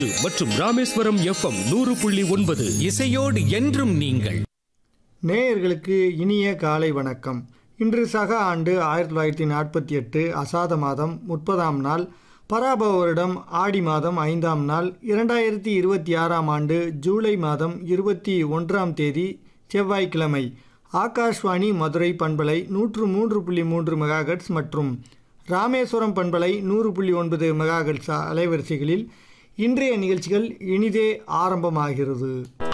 மற்றும் ராமேஸ்வரம் எஃப்எம் நூறு புள்ளி ஒன்பது இசையோடு என்றும் நீங்கள் நேயர்களுக்கு இனிய காலை வணக்கம் இன்று சக ஆண்டு ஆயிரத்தி தொள்ளாயிரத்தி நாற்பத்தி எட்டு அசாத மாதம் முப்பதாம் நாள் பராபவ வருடம் ஆடி மாதம் ஐந்தாம் நாள் இரண்டாயிரத்தி இருபத்தி ஆறாம் ஆண்டு ஜூலை மாதம் இருபத்தி ஒன்றாம் தேதி செவ்வாய்க்கிழமை ஆகாஷ்வாணி மதுரை பண்பலை நூற்று மூன்று புள்ளி மூன்று மெகாஹெட்ஸ் மற்றும் ராமேஸ்வரம் பண்பலை நூறு புள்ளி ஒன்பது மெகாஹெட்ஸ் அலைவரிசைகளில் இன்றைய நிகழ்ச்சிகள் இனிதே ஆரம்பமாகிறது